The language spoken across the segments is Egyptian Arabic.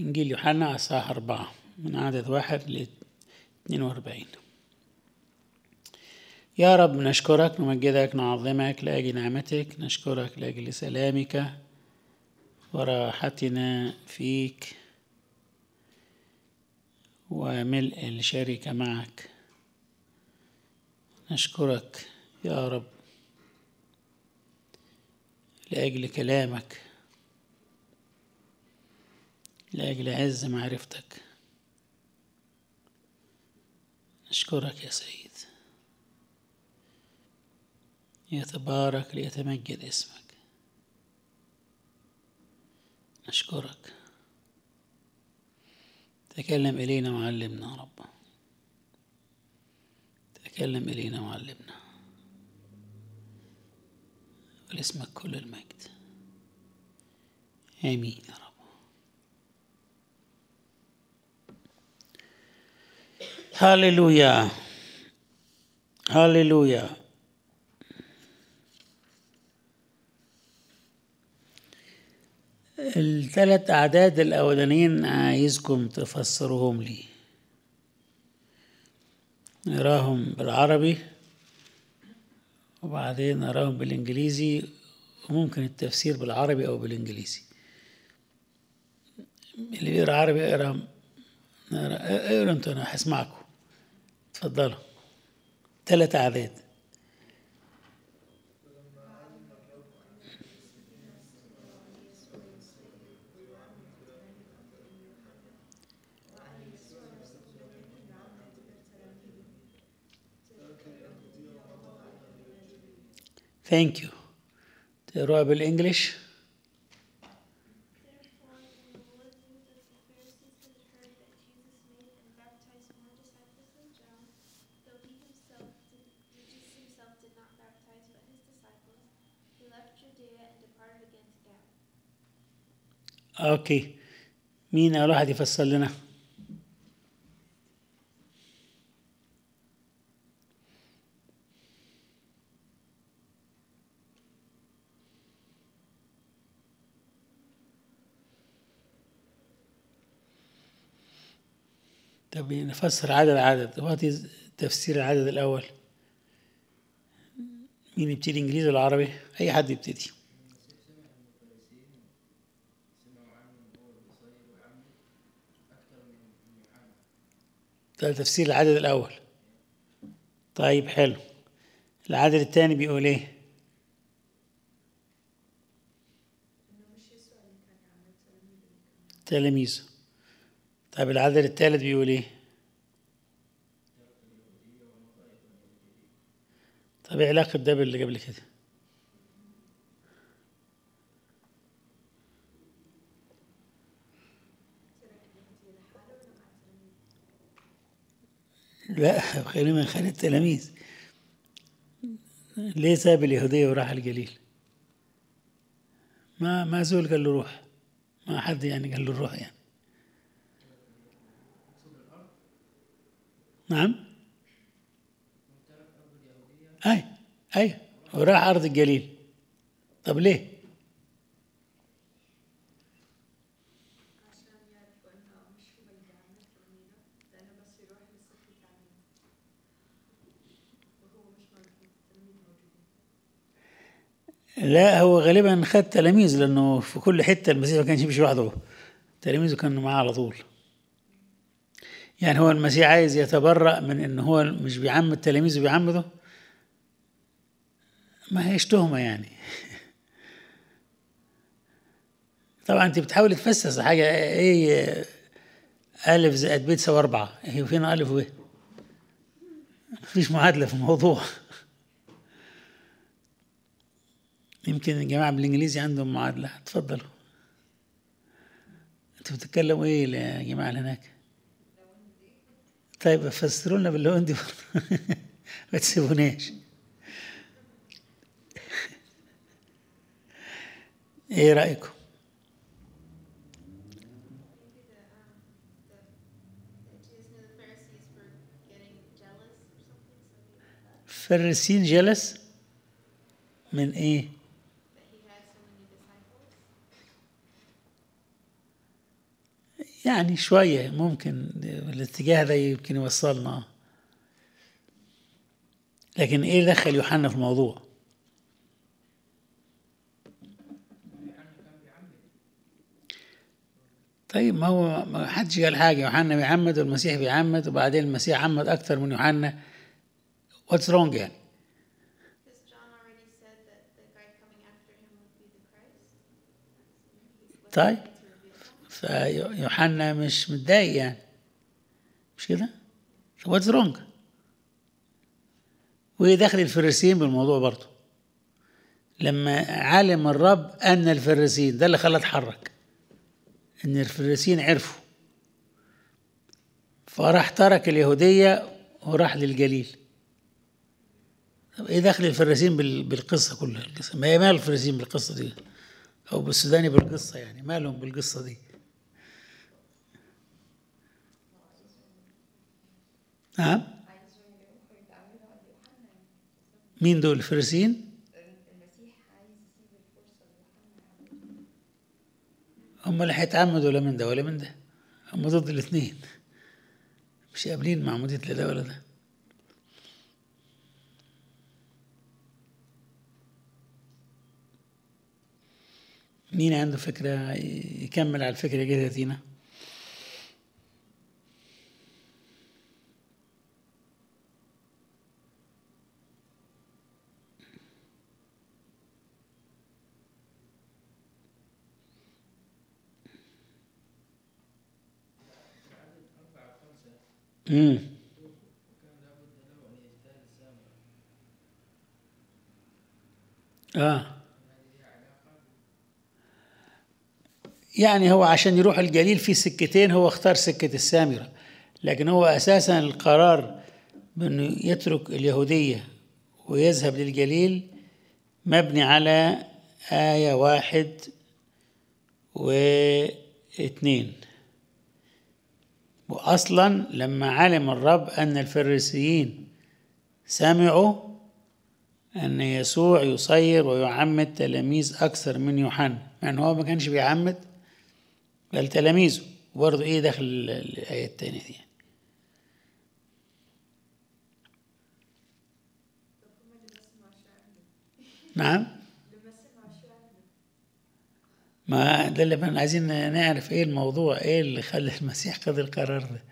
إنجيل يوحنا أصحاح أربعة من عدد واحد ل 42 يا رب نشكرك نمجدك نعظمك لأجل نعمتك نشكرك لأجل سلامك وراحتنا فيك وملء الشركة معك نشكرك يا رب لأجل كلامك لأجل عز معرفتك نشكرك يا سيد يتبارك ليتمجد اسمك نشكرك تكلم إلينا وعلمنا يا رب تكلم إلينا وعلمنا ولاسمك كل المجد آمين يا رب هللويا هللويا الثلاث أعداد الأولانيين عايزكم تفسروهم لي نراهم بالعربي وبعدين نراهم بالإنجليزي وممكن التفسير بالعربي أو بالإنجليزي اللي بيقرا عربي اقرا اقرا انتوا انا هسمعكم اتفضلوا ثلاث أعداد Thank you. تقروها بالإنجليش Therefore, when the multitudes of the Pharisees had heard that Jesus made and baptized more disciples than John, though he himself did, Jesus himself did not baptize but his disciples, he left Judea and departed again to Galilee. أوكي مين أول واحد يفسر لنا طب نفسر عدد عدد وهاتي تفسير العدد الأول مين يبتدي إنجليزي ولا عربي؟ أي حد يبتدي ده تفسير العدد الأول طيب حلو العدد الثاني بيقول إيه؟ تلاميذه طيب العدد الثالث بيقول إيه؟ طب إيه علاقة ده باللي قبل كده؟ لا خلينا من خلال التلاميذ ليه ساب اليهودية وراح الجليل ما ما زول قال له روح ما حد يعني قال له روح يعني نعم اي اي وراح ارض الجليل طب ليه عشان يعرفوا انه مش هو اللي بيعمل تلميذه لانه بس يروح للصف التعليم وهو مش موجود التلاميذ موجودين لا هو غالبا خد تلاميذ لانه في كل حته المسيح ما كانش يمشي لوحده تلاميذه كانوا معاه على طول يعني هو المسيح عايز يتبرأ من ان هو مش بيعمد تلاميذه بيعمده ما هيش تهمه يعني طبعا انت بتحاول تفسس حاجه ايه الف زائد ب تساوي اربعه هي فين الف وب مفيش معادله في الموضوع يمكن الجماعة بالإنجليزي عندهم معادلة اتفضلوا انتوا بتتكلموا ايه يا جماعة اللي هناك طيب فسروا لنا باللوندي برضه. ما تسيبوناش ايه رأيكم Maybe the, um, the, that Jesus knew the Pharisees were getting jealous or something, so he did that. فرسين جلس من ايه That he had so many disciples. يعني شوية ممكن الاتجاه ده يمكن يوصلنا لكن ايه دخل يوحنا في الموضوع طيب ما هو ما حدش قال حاجة يوحنا بيعمد والمسيح بيعمد وبعدين المسيح عمد أكتر من يوحنا واتس رونج يعني Because John already said that the guy coming after him would be the Christ. طيب فيوحنا مش متضايق يعني مش كده؟ واتس رونج ويدخل الفريسيين بالموضوع برضه لما علم الرب ان الفريسيين ده اللي خلاه اتحرك ان الفريسيين عرفوا فراح ترك اليهوديه وراح للجليل طب ايه دخل الفريسيين بال- بالقصه كلها القصه ما هي مال الفريسيين بالقصه دي او بالسوداني بالقصه يعني مالهم بالقصه دي نعم مين دول الفريسيين هم اللي هيتعمدوا ولا من ده ولا من ده هم ضد الاثنين مش قابلين معمودية لا ده ولا ده مين عنده فكرة يكمل على الفكرة كده تينا امم اه يعني هو عشان يروح الجليل في سكتين هو اختار سكة السامرة لكن هو أساسا القرار بأنه يترك اليهودية ويذهب للجليل مبني على آية واحد واثنين وأصلا لما علم الرب أن الفريسيين سمعوا أن يسوع يصير ويعمد تلاميذ أكثر من يوحنا يعني هو ما كانش بيعمد بل تلاميذه برضه إيه داخل الآية التانية دي نعم ما ده اللي احنا عايزين نعرف ايه الموضوع ايه اللي خلى المسيح خد القرار ده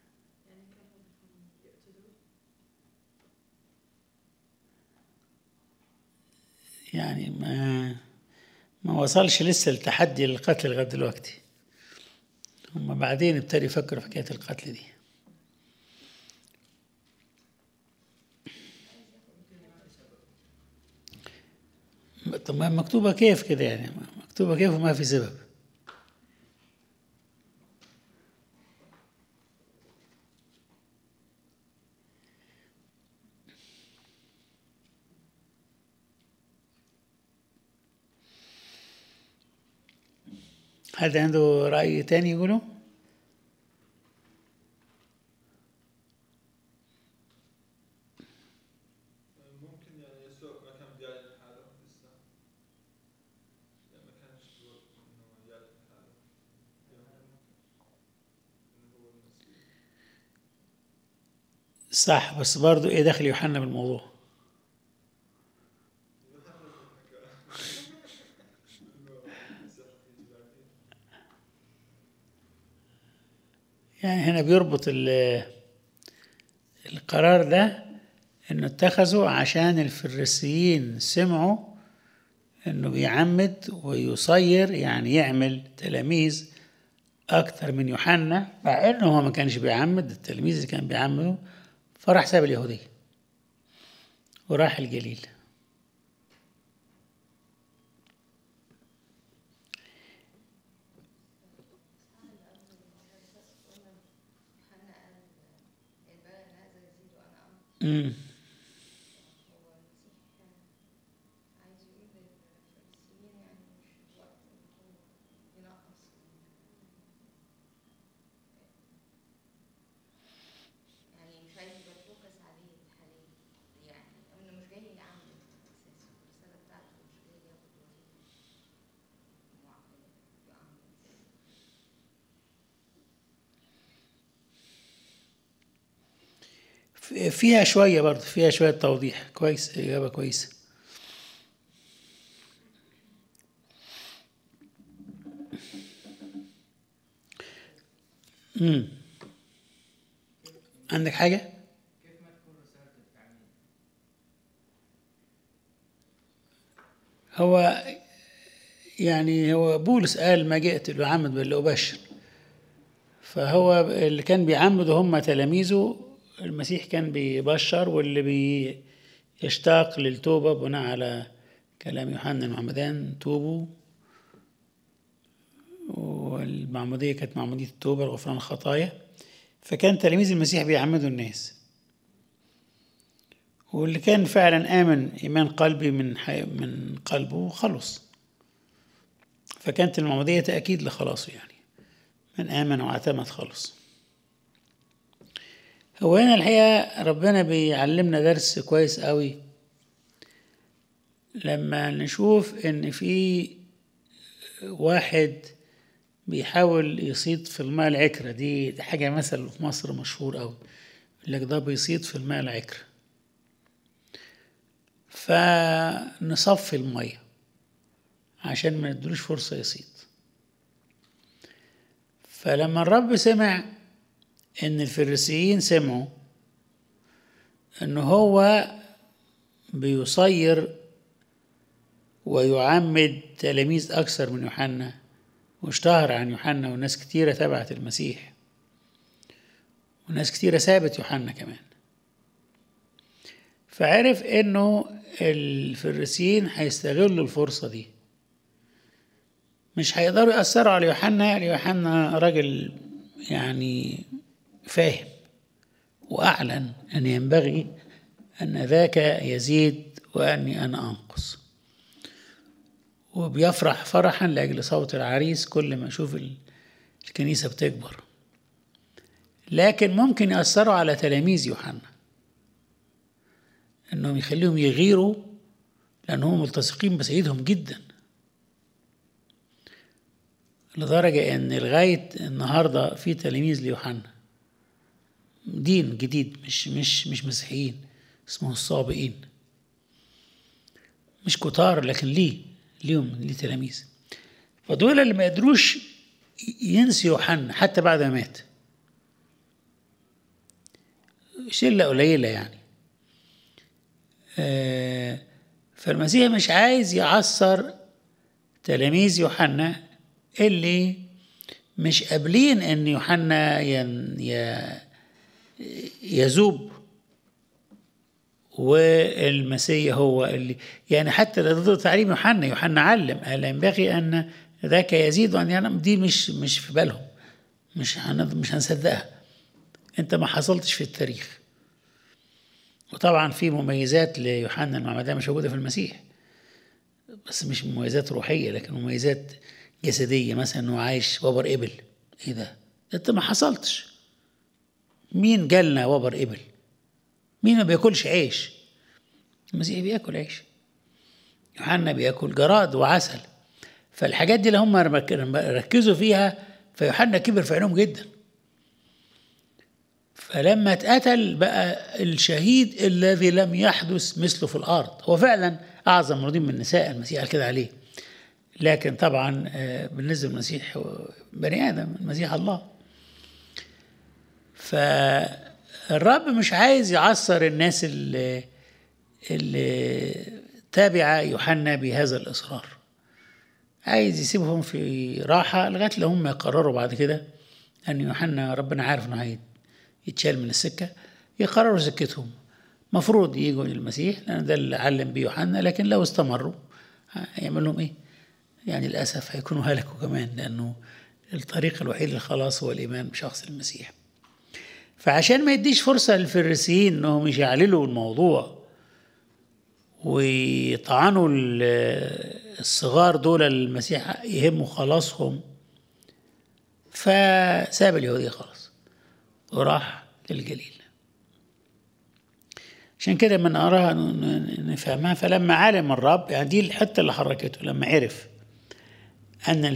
يعني ما ما وصلش لسه التحدي للقتل لغايه دلوقتي هم بعدين ابتدوا يفكروا في حكايه القتل دي طب ما مكتوبه كيف كده يعني مكتوبه كيف وما في سبب حد عنده رأي تاني يقوله؟ ممكن يعني يسوع ما كان بيعلن حاله لسه يعني ما كانش بوقت انه يعلن حاله يعني ممكن انه هو المسيح صح بس برضو ايه دخل يوحنا بالموضوع يعني هنا بيربط ال- القرار ده انه اتخذوا عشان الفريسيين سمعوا انه بيعمد ويصير يعني يعمل تلاميذ اكتر من يوحنا مع انه هو ما كانش بيعمد التلاميذ اللي كان بيعمدوا فراح ساب اليهوديه وراح الجليل امم يعني مش عايز يبقى الفوكس عليه حاليا يعني انه مش جاي يعمل اساسا الرساله بتاعته مش جاي ياخد وظيفه معقده يعمل فيها شوية برضه فيها شوية توضيح كويس إجابة كويسة امم عندك حاجة؟ هو يعني هو بولس قال ما جئت لأعمد بل لأبشر فهو اللي كان بيعمدوا هم تلاميذه المسيح كان بيبشر واللي بيشتاق للتوبة بناء على كلام يوحنا المعمدان توبوا والمعمودية كانت معمودية التوبة لغفران الخطايا فكان تلاميذ المسيح بيعمدوا الناس واللي كان فعلا آمن إيمان قلبي من حي... من قلبه خلص فكانت المعمودية تأكيد لخلاصه يعني من آمن واعتمد خلص هو هنا الحقيقة ربنا بيعلمنا درس كويس قوي لما نشوف إن في واحد بيحاول يصيد في الماء العكرة دي, دي حاجة مثل في مصر مشهور قوي يقول لك ده بيصيد في الماء العكرة فنصفي المية عشان ما ندلوش فرصة يصيد فلما الرب سمع ان الفريسيين سمعوا ان هو بيصير ويعمد تلاميذ اكثر من يوحنا واشتهر عن يوحنا وناس كتيرة تبعت المسيح وناس كتيرة سابت يوحنا كمان فعرف انه الفريسيين هيستغلوا الفرصة دي مش هيقدروا يأثروا على يوحنا يعني يوحنا راجل يعني فاهم وأعلن أن ينبغي أن ذاك يزيد وأني أنا أنقص وبيفرح فرحا لأجل صوت العريس كل ما يشوف الكنيسة بتكبر لكن ممكن يأثروا على تلاميذ يوحنا انهم يخليهم يغيروا لانهم ملتصقين بسيدهم جدا لدرجة ان لغاية النهاردة في تلاميذ ليوحنا دين جديد مش مش مش مسيحيين اسمه الصابئين مش كتار لكن ليه ليهم ليه تلاميذ فدول اللي ما قدروش ينسوا يوحنا حتى بعد ما مات شلة قليلة يعني فالمسيح مش عايز يعصر تلاميذ يوحنا اللي مش قابلين ان يوحنا ين يذوب والمسيح هو اللي يعني حتى ده ضد تعليم يوحنا يوحنا علم قال ينبغي ان ذاك يزيد وان ينام دي مش مش في بالهم مش مش هنصدقها انت ما حصلتش في التاريخ وطبعا في مميزات ليوحنا المعمدان مش موجوده في المسيح بس مش مميزات روحيه لكن مميزات جسديه مثلا انه عايش وبر ابل ايه ده؟ انت ما حصلتش مين جالنا وبر ابل؟ مين ما بياكلش عيش؟ المسيح بياكل عيش يوحنا بياكل جراد وعسل فالحاجات دي اللي هم ركزوا فيها فيوحنا كبر في عينهم جدا فلما اتقتل بقى الشهيد الذي لم يحدث مثله في الارض هو فعلا اعظم مرضين من النساء المسيح قال كده عليه لكن طبعا بالنسبه للمسيح بني ادم المسيح الله فالرب مش عايز يعصر الناس اللي اللي تابع يوحنا بهذا الاصرار عايز يسيبهم في راحه لغايه لو هم يقرروا بعد كده ان يوحنا ربنا عارف انه يتشال من السكة يقرروا سكتهم مفروض يجوا للمسيح لأن ده اللي علم بيه يوحنا لكن لو استمروا هيعمل لهم إيه؟ يعني للأسف هيكونوا هلكوا كمان لأنه الطريق الوحيد للخلاص هو الإيمان بشخص المسيح فعشان ما يديش فرصة للفريسيين إنهم يشعللوا الموضوع ويطعنوا الصغار دول المسيح يهموا خلاصهم فساب اليهودية خلاص وراح للجليل عشان كده من أراها نفهمها فلما علم الرب يعني دي الحتة اللي حركته لما عرف أن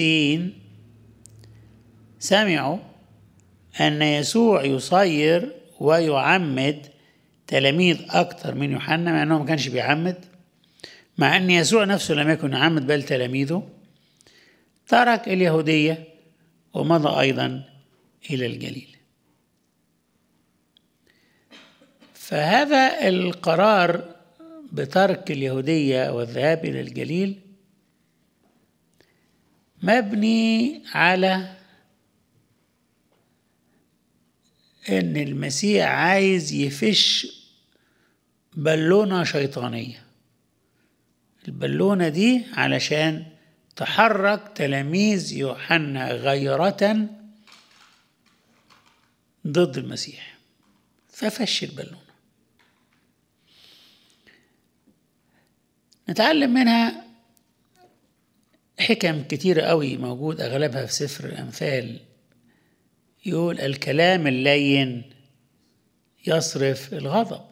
الفريسيين سمعوا أن يسوع يصير ويعمد تلاميذ أكثر من يوحنا مع أنه ما كانش بيعمد مع أن يسوع نفسه لم يكن يعمد بل تلاميذه ترك اليهودية ومضى أيضا إلى الجليل فهذا القرار بترك اليهودية والذهاب إلى الجليل مبني على ان المسيح عايز يفش بالونة شيطانية البالونة دي علشان تحرك تلاميذ يوحنا غيرة ضد المسيح ففش البالونة نتعلم منها حكم كتيرة قوي موجود أغلبها في سفر الأمثال يقول الكلام اللين يصرف الغضب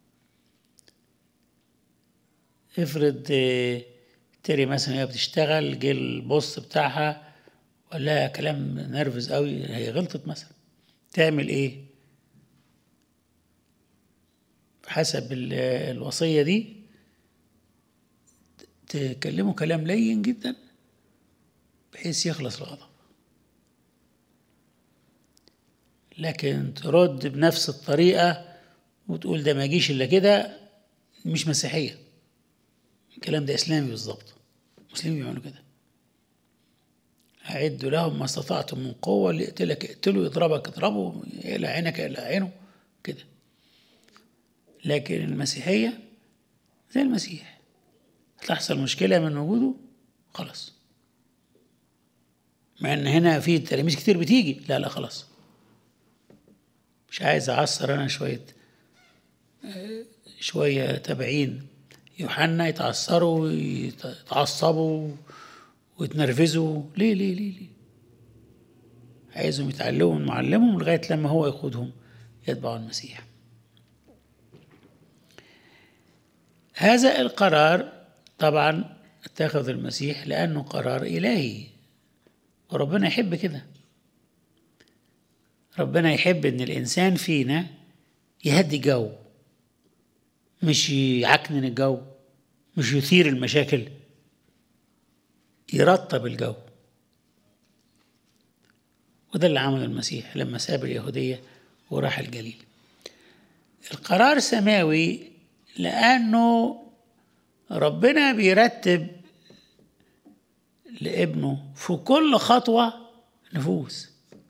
افرض آه، تري مثلا هي بتشتغل جه البوس بتاعها وقال لها كلام نرفز قوي هي غلطت مثلا تعمل ايه حسب ال- الوصية دي تكلمه كلام لين جدا بحيث يخلص الغضب لكن ترد بنفس الطريقة وتقول ده ما يجيش إلا كده مش مسيحية الكلام ده إسلامي بالظبط المسلمين بيعملوا كده أعدوا لهم ما استطعتم من قوة اللي يقتلك اقتله يضربك اضربه إلى عينك إلى عينه كده لكن المسيحية زي المسيح تحصل مشكلة من وجوده خلاص مع ان هنا في تلاميذ كتير بتيجي لا لا خلاص مش عايز اعصر انا شويه آه، شويه تابعين يوحنا يتعصروا ويتعصبوا ويتنرفزوا ليه ليه ليه ليه عايزهم يتعلموا من معلمهم لغايه لما هو يقودهم يتبعوا المسيح هذا القرار طبعا اتخذ المسيح لانه قرار الهي وربنا يحب كده ربنا يحب ان الانسان فينا يهدي جو مش يعكنن الجو مش يثير المشاكل يرطب الجو وده اللي عمله المسيح لما ساب اليهودية وراح الجليل القرار سماوي لأنه ربنا بيرتب لابنه في كل خطوة نفوس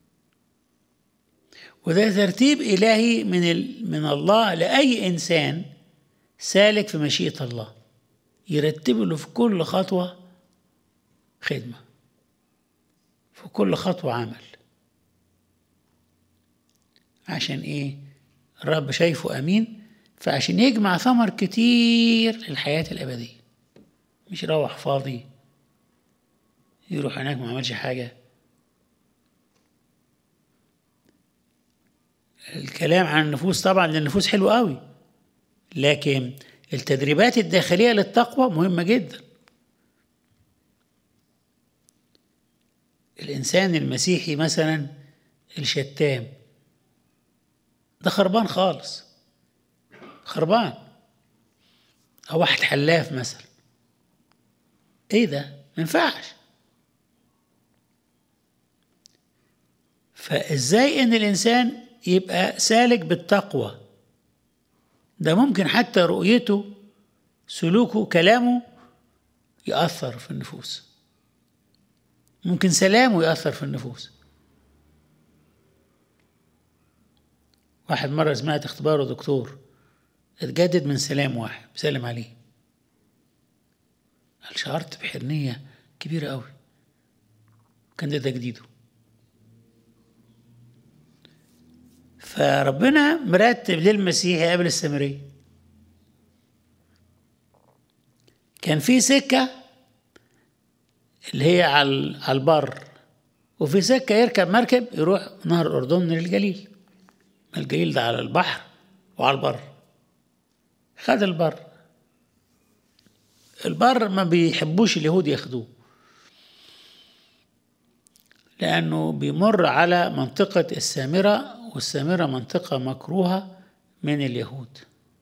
وده ترتيب إلهي من ال... من الله لأي إنسان سالك في مشيئة الله يرتب له في كل خطوة خدمة في كل خطوة عمل عشان إيه الرب شايفه أمين فعشان يجمع ثمر كتير للحياة الأبدية مش يروح فاضي يروح هناك ما عملش حاجة الكلام عن النفوس طبعا لأن النفوس حلوة قوي لكن التدريبات الداخلية للتقوى مهمة جدا الإنسان المسيحي مثلا الشتام ده خربان خالص خربان أو واحد حلاف مثلا إيه ده؟ ما ينفعش فإزاي إن الإنسان يبقى سالك بالتقوى ده ممكن حتى رؤيته سلوكه كلامه يأثر في النفوس ممكن سلامه يأثر في النفوس واحد مرة سمعت اختباره دكتور اتجدد من سلام واحد بيسلم عليه قال شعرت بحنية كبيرة قوي كان ده تجديده فربنا مرتب للمسيح يقابل السامرية كان في سكة اللي هي على على البر وفي سكة يركب مركب يروح نهر الأردن للجليل الجليل ده على البحر وعلى البر خد البر البر ما بيحبوش اليهود ياخدوه لأنه بيمر على منطقة السامرة والسامرة منطقة مكروهة من اليهود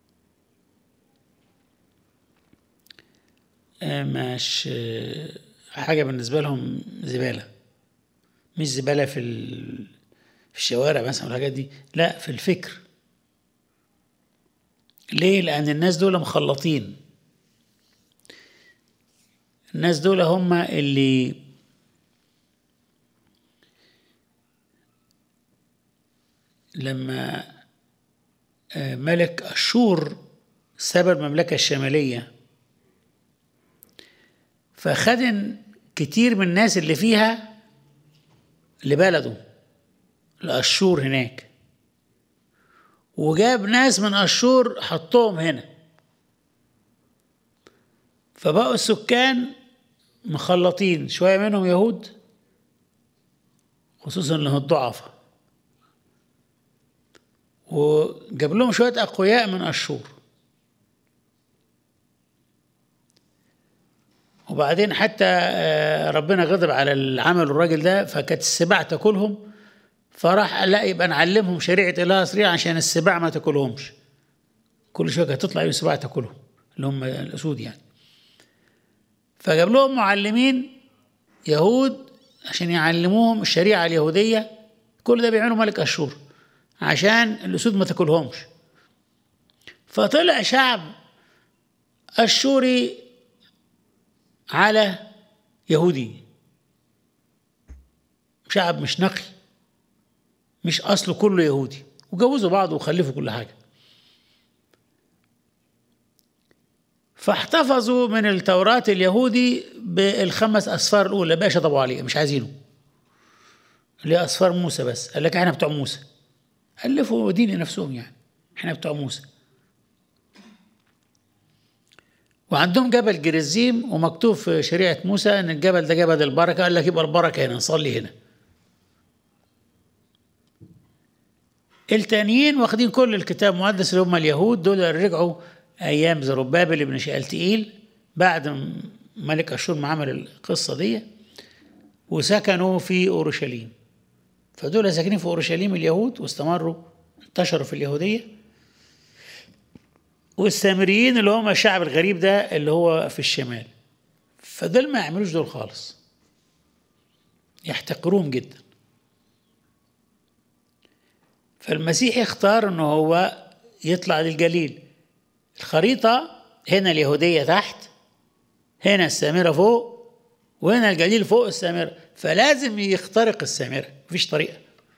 آه، مش آه، حاجة بالنسبة لهم زبالة مش زبالة في ال- في الشوارع مثلا والحاجات دي لا في الفكر ليه؟ لأن الناس دول مخلطين الناس دول هم اللي لما آه، ملك أشور ساب المملكة الشمالية فخد كتير من الناس اللي فيها لبلده لأشور هناك وجاب ناس من أشور حطهم هنا فبقوا السكان مخلطين شوية منهم يهود خصوصا اللي هم الضعفاء وجاب لهم شوية أقوياء من أشور وبعدين حتى آه، ربنا غضب على العمل الراجل ده فكانت السباع تاكلهم فراح قال لا يبقى نعلمهم شريعة إله سريع عشان السباع ما تاكلهمش كل شوية كانت تطلع يوم السباع تاكلهم اللي هم الأسود يعني فجاب لهم معلمين يهود عشان يعلموهم الشريعة اليهودية كل ده بيعمله ملك أشور عشان الأسود ما تاكلهمش فطلع شعب أشوري على يهودي شعب مش نقي مش أصله كله يهودي وجوزوا بعض وخلفوا كل حاجة فاحتفظوا من التوراة اليهودي بالخمس أسفار الأولى بقى شطبوا عليه مش عايزينه اللي هي أسفار موسى بس قال لك احنا بتوع موسى ألفوا دين لنفسهم يعني احنا بتوع موسى وعندهم جبل جريزيم ومكتوب في شريعة موسى ان الجبل ده جبل البركة قال لك يبقى البركة هنا نصلي هنا التانيين واخدين كل الكتاب المقدس اللي هم اليهود دول رجعوا ايام زربابل ابن شيالتئيل بعد م- ملك اشور ما عمل القصه دي وسكنوا في اورشليم فدول ساكنين في اورشليم اليهود واستمروا انتشروا في اليهوديه والسامريين اللي هم الشعب الغريب ده اللي هو في الشمال فدول ما يعملوش دول خالص يحتقروهم جدا فالمسيح اختار انه هو يطلع للجليل الخريطة هنا اليهودية تحت هنا السامرة فوق وهنا الجليل فوق السامرة فلازم يخترق السامرة مفيش طريقة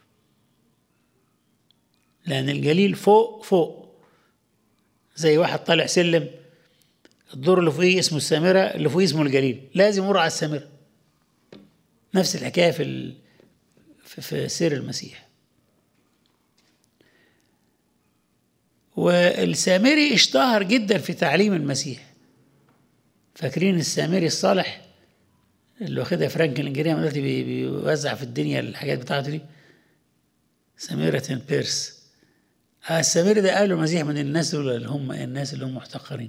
لأن الجليل فوق فوق زي واحد طالع سلم الدور اللي فوقيه اسمه السامرة اللي فوقيه اسمه الجليل لازم يمر على السامرة نفس الحكاية في ال... في, في سير المسيح والسامري اشتهر جدا في تعليم المسيح فاكرين السامري الصالح اللي واخدها فرانكلين جريهام دلوقتي بي- بيوزع في الدنيا الحاجات بتاعته دي سامرة بيرس آه السامري ده قالوا المسيح من الناس دول اللي هم الناس اللي هم محتقرين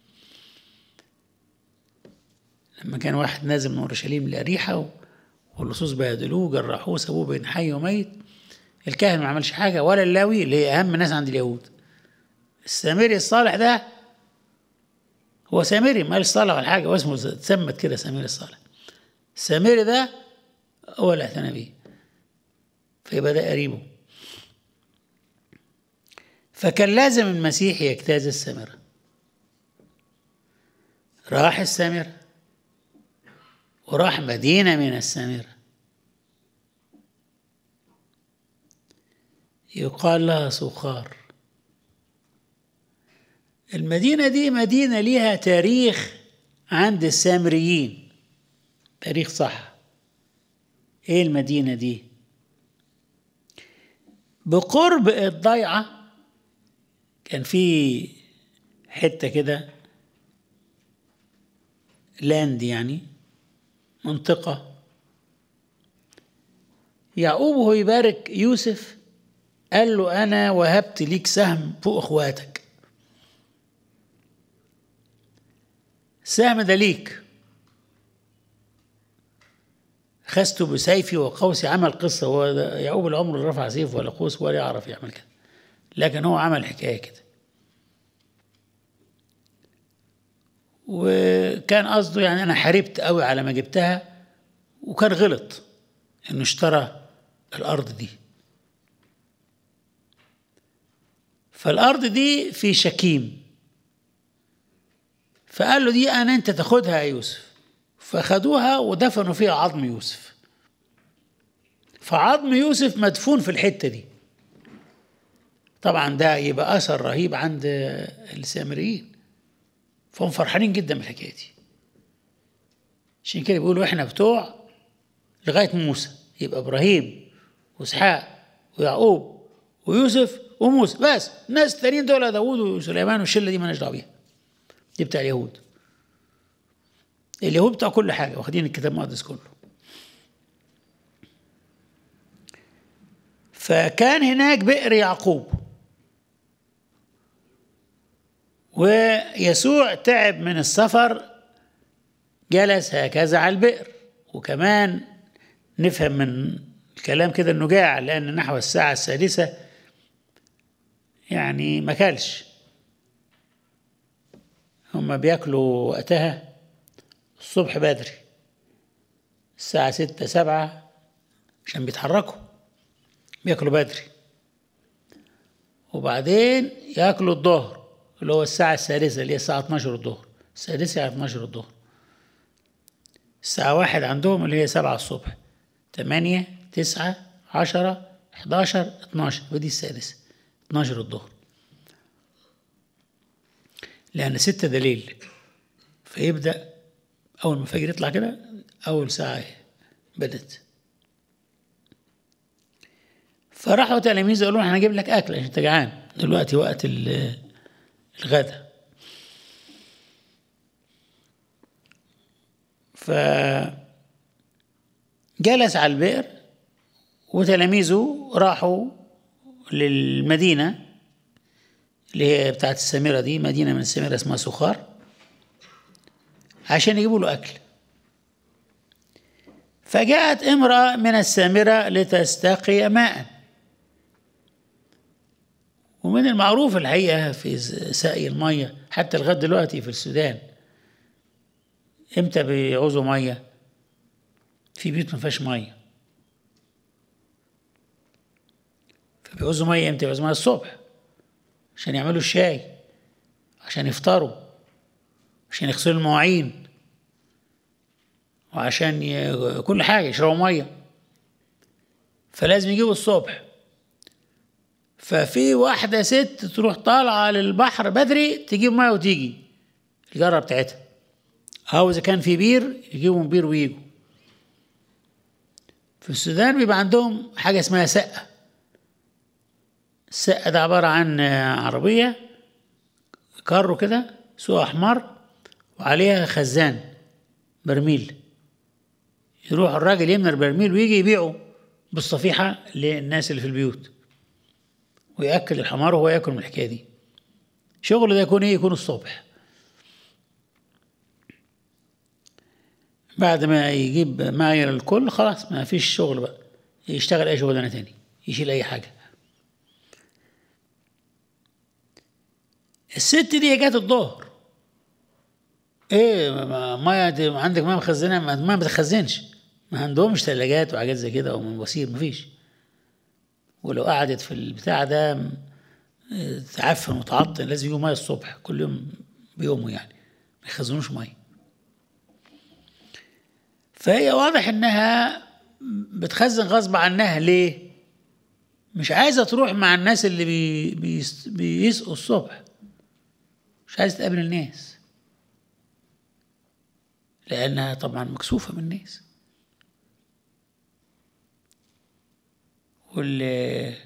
لما كان واحد نازل من اورشليم لاريحه و- واللصوص بهدلوه جرحوه سابوه بين حي وميت الكاهن ما عملش حاجه ولا اللاوي اللي هي اهم ناس عند اليهود السامري الصالح ده هو سامري ما قالش صالح ولا حاجه هو اسمه اتسمت كده سامري الصالح السامري ده هو اللي اعتنى بيه فيبقى ده قريبه فكان لازم المسيح يجتاز السامرة راح السامرة وراح مدينة من السامرة يقال لها سخار المدينة دي مدينة ليها تاريخ عند السامريين تاريخ صح ايه المدينة دي بقرب الضيعة كان في حتة كده لاند يعني منطقة يعقوب وهو يبارك يوسف قال له أنا وهبت ليك سهم فوق إخواتك السهم ده ليك خست بسيفي وقوسي عمل قصة هو ده- يعقوب العمر اللي رفع سيف ولا قوس ولا يعرف يعمل كده لكن هو عمل حكاية كده وكان قصده يعني أنا حاربت قوي على ما جبتها وكان غلط إنه اشترى الأرض دي فالأرض دي في شكيم فقال له دي أنا أنت تاخدها يا يوسف فخدوها ودفنوا فيها عظم يوسف فعظم يوسف مدفون في الحتة دي طبعا ده يبقى أثر رهيب عند السامريين فهم فرحانين جدا بالحكاية دي عشان كده بيقولوا احنا بتوع لغاية موسى يبقى إبراهيم وإسحاق ويعقوب ويوسف وموسى بس الناس التانيين دول داوود وسليمان والشلة دي مالناش دعوة بيها دي بتاع اليهود اليهود بتوع كل حاجة واخدين الكتاب المقدس كله فكان هناك بئر يعقوب ويسوع تعب من السفر جلس هكذا على البئر وكمان نفهم من الكلام كده انه جاع لان نحو الساعة السادسة يعني ما كلش هما بياكلوا وقتها الصبح بدري الساعة ستة سبعة عشان بيتحركوا بياكلوا بدري وبعدين ياكلوا الظهر اللي هو الساعة السادسة اللي هي الساعة 12 الظهر السادسة يعني 12 الظهر الساعة واحد عندهم اللي هي سبعة الصبح تمانية تسعة عشرة 11 12 ودي السادسة 12 الظهر لأن ستة ده ليل فيبدأ أول ما الفجر يطلع كده أول ساعة بدت فراحوا تلاميذ قالوا له احنا هنجيب لك أكل عشان أنت جعان دلوقتي وقت ال- الغدا ف جلس على البئر وتلاميذه راحوا للمدينة اللي هي بتاعت السامرة دي مدينة من السامرة اسمها سخار عشان يجيبوا له أكل فجاءت امرأة من السامرة لتستقي ماء ومن المعروف الحقيقة في سقي المية حتى لغاية دلوقتي في السودان امتى بيعوزوا مية في بيوت ما فيهاش مية فبيعوزوا مية امتى بيعوزوا مية الصبح عشان يعملوا الشاي عشان يفطروا عشان يغسلوا المواعين وعشان ي... كل حاجة يشربوا مية فلازم يجيبوا الصبح ففي واحدة ست تروح طالعة للبحر بدري تجيب مية وتيجي الجرة بتاعتها أو إذا كان في بير يجيبوا من بير ويجوا في السودان بيبقى عندهم حاجة اسمها سقة السقة ده عبارة عن عربية كارو كده سوق أحمر وعليها خزان برميل يروح الراجل يملى البرميل ويجي يبيعه بالصفيحة للناس اللي في البيوت ويأكل الحمار وهو ياكل من الحكاية دي شغله ده يكون ايه يكون الصبح بعد ما يجيب معايير الكل خلاص ما فيش شغل بقى يشتغل اي شغلانه تاني يشيل اي حاجه الست دي جت الظهر ايه ميه دي عندك ميه مخزنه ما ما بتخزنش ما عندهمش ثلاجات وحاجات زي كده او مواسير مفيش ولو قعدت في البتاع ده تعفن وتعطل لازم يجوا ميه الصبح كل يوم بيومه يعني ما يخزنوش ميه فهي واضح انها بتخزن غصب عنها ليه مش عايزه تروح مع الناس اللي بي بي بيسقوا الصبح مش عايزه تقابل الناس لانها طبعا مكسوفه من الناس وال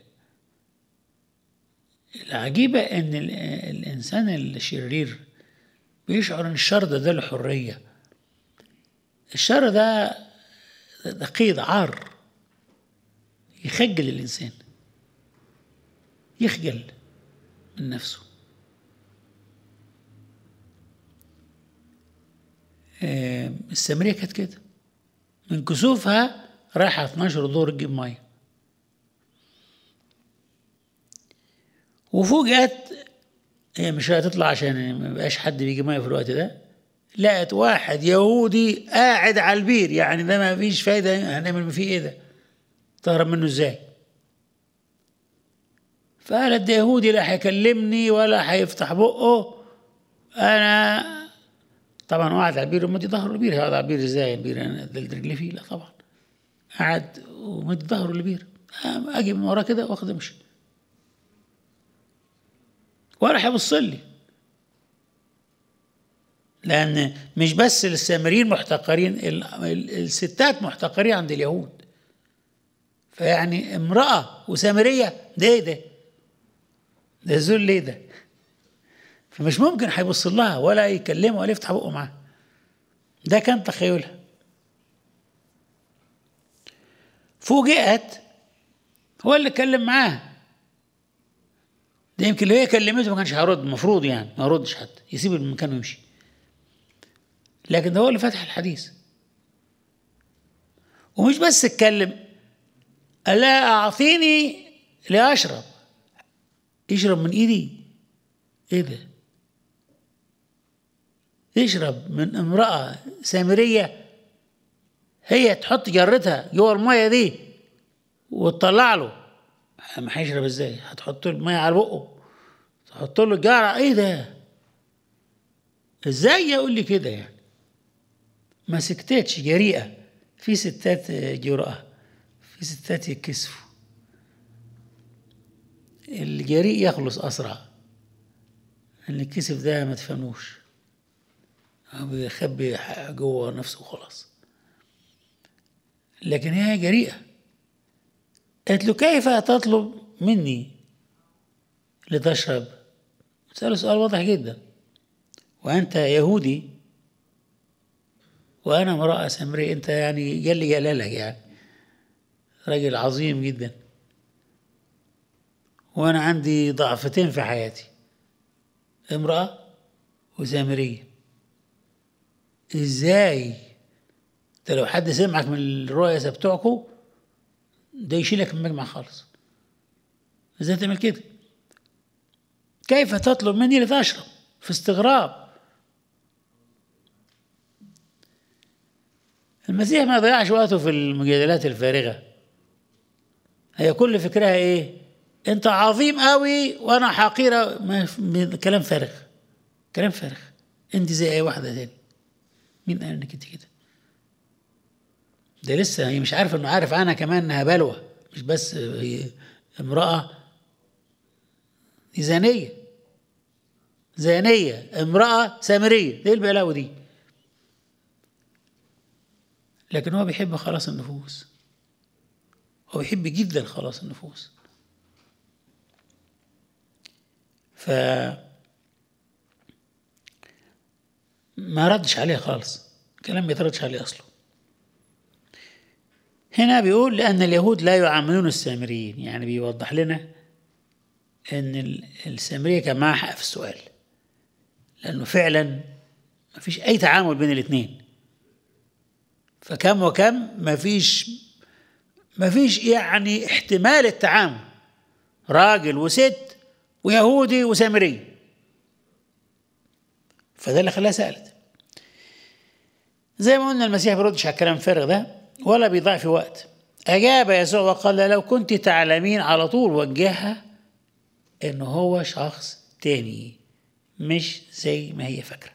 العجيبة إن الإنسان الشرير بيشعر إن الشر ده ده له حرية الشر ده ده قيد عار يخجل الإنسان يخجل من نفسه السامرية كانت كده من كسوفها رايحة 12 دور تجيب مية وفوجئت هي مش هتطلع عشان ما يبقاش حد بيجي ميه في الوقت ده لقت واحد يهودي قاعد على البير يعني ده ما فيش فايده هنعمل فيه ايه ده تهرب منه ازاي فقالت ده يهودي لا هيكلمني ولا هيفتح بقه انا طبعا قعد على البير ومدي ظهره للبير هيقعد على البير ازاي البير انا ده اللي رجلي فيه لا طبعا قعد ومدي ظهره للبير اجي من وراه كده واخد امشي وراح يبص لي لان مش بس السامريين محتقرين ال- ال- الستات محتقرين عند اليهود فيعني امراه وسامريه ده ايه ده ده ذل ليه ده فمش ممكن هيبص لها ولا يكلمها ولا يفتح بقه معاها ده كان تخيلها فوجئت هو اللي اتكلم معاها ده يمكن لو هي كلمته ما كانش هيرد المفروض يعني ما يردش حتى يسيب المكان ويمشي لكن ده هو اللي فتح الحديث ومش بس اتكلم قال لها اعطيني لاشرب يشرب من ايدي ايه ده يشرب من امرأة سامرية هي تحط جرتها جوه المية دي وتطلع له ما هيشرب ازاي هتحط له المية على بقه تحط له الجارة ايه ده ازاي يقول لي كده يعني ما سكتتش جريئة في ستات جرأة في ستات يتكسفوا الجريء يخلص أسرع اللي الكسف ده ما تفهموش هو بيخبي ح- جوه نفسه وخلاص لكن هي جريئة قالت له كيف تطلب مني لتشرب سأله سؤال واضح جدا وأنت يهودي وأنا امرأة سامرية أنت يعني جل جلالك يعني راجل عظيم جدا وأنا عندي ضعفتين في حياتي امرأة وسامرية ازاي ده لو حد سمعك من الرؤساء بتوعكم ده يشيلك من المجمع خالص ازاي تعمل كده كيف تطلب مني لتشرب في استغراب المسيح ما ضيعش وقته في المجادلات الفارغة هي كل فكرها ايه انت عظيم قوي وانا حقيرة ما في- كلام فارغ كلام فارغ انت زي اي واحدة تاني مين قال انك انت كده ده لسه هي مش عارفه انه عارف عنها كمان انها بلوى مش بس هي امراه دي زانيه زانيه امراه سامريه ايه البلاوي دي لكن هو بيحب خلاص النفوس هو بيحب جدا خلاص النفوس ف ما ردش عليه خالص كلام ما يتردش عليه اصله هنا بيقول لأن اليهود لا يعاملون السامريين يعني بيوضح لنا أن ال- السامرية كان معها حق في السؤال لأنه فعلا ما فيش أي تعامل بين الاثنين فكم وكم ما فيش ما فيش يعني احتمال التعامل راجل وست ويهودي وسامري فده اللي خلاها سألت زي ما قلنا المسيح بيردش على الكلام الفارغ ده ولا بيضيع في وقت أجاب يسوع وقال لو كنت تعلمين على طول وجهها إن هو شخص تاني مش زي ما هي فاكرة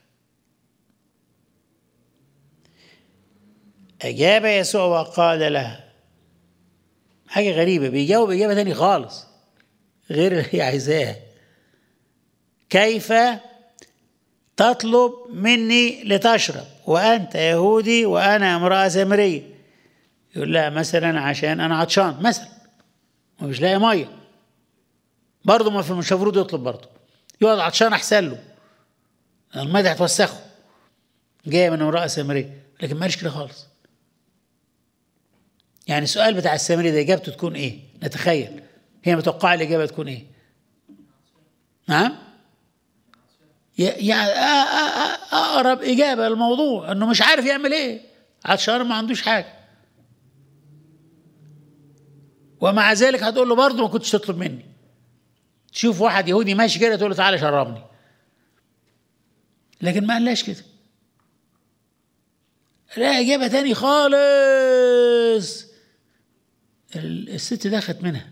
أجاب يسوع وقال لها حاجة غريبة بيجاوب إجابة تاني خالص غير اللي هي عايزاها كيف تطلب مني لتشرب وأنت يهودي وأنا امرأة سامرية يقول لها مثلا عشان أنا عطشان مثلا ومش لاقي مية برضه ما في مش المفروض يطلب برضه يقعد عطشان أحسن له المية دي هتوسخه جاية من امرأة سامرية لكن ما قالش كده خالص يعني السؤال بتاع السامري ده إجابته تكون إيه؟ نتخيل هي متوقعة الإجابة تكون إيه؟ نعم؟ يعني أقرب إجابة للموضوع إنه مش عارف يعمل إيه عطشان ما عندوش حاجة ومع ذلك هتقول له برضه ما كنتش تطلب مني تشوف واحد يهودي ماشي كده تقول له تعالى شربني لكن ما قالهاش كده لا إجابة تاني خالص ال- الست دخلت منها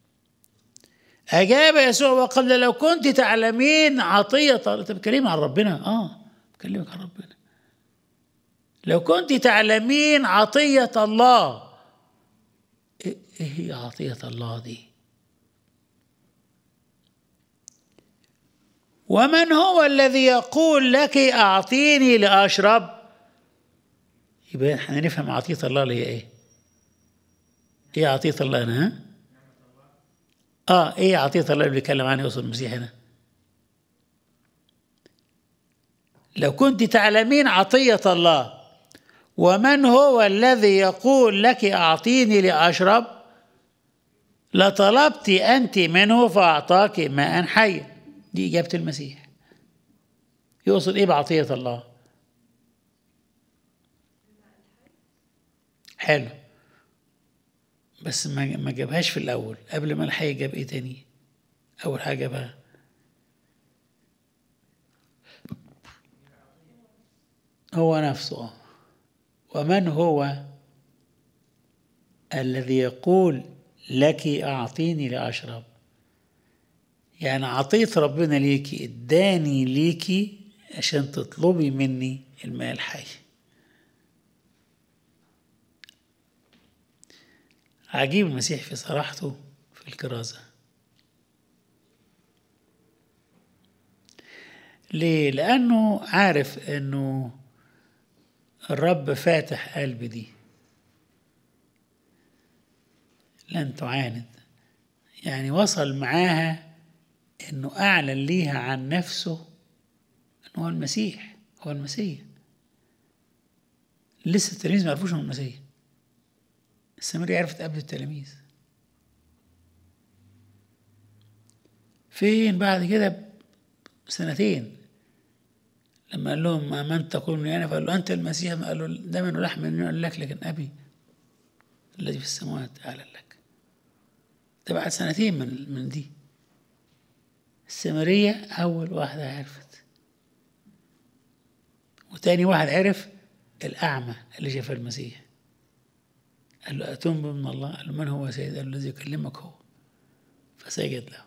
أجاب يسوع وقال لو كنت تعلمين عطية الله أنت بتكلمي عن ربنا آه بكلمك عن ربنا لو كنت تعلمين عطية الله إيه إيه هي عطية الله دي ومن هو الذي يقول لك أعطيني لأشرب يبقى احنا نفهم عطية الله اللي هي ايه ايه عطية الله هنا ها اه ايه عطية الله اللي بيتكلم عنها يوصل المسيح هنا لو كنت تعلمين عطية الله ومن هو الذي يقول لك أعطيني لأشرب لطلبت أنت منه فأعطاك ماء حيا دي إجابة المسيح يقصد إيه بعطية الله حلو بس ما ما جابهاش في الأول قبل ما الحي جاب إيه تاني أول حاجة جابها هو نفسه آه. ومن هو الذي يقول لك أعطيني لأشرب يعني عطيت ربنا ليكي اداني ليكي عشان تطلبي مني الماء الحي عجيب المسيح في صراحته في الكرازة ليه؟ لأنه عارف أنه الرب فاتح قلب دي لن تعاند يعني وصل معاها انه اعلن ليها عن نفسه انه هو المسيح هو المسيح لسه التلاميذ ما عرفوش انه المسيح السامرية عرفت قبل التلاميذ فين بعد كده سنتين لما قال لهم ما من تقولني انا فقال له انت المسيح قال له ده من لحم من قال لك لكن ابي الذي في السماوات اعلن لك ده بعد سنتين من من دي السامرية أول واحدة عرفت وتاني واحد عرف الأعمى اللي شاف المسيح قال له أتم من الله قال له من هو سيد قال له الذي يكلمك هو فسجد له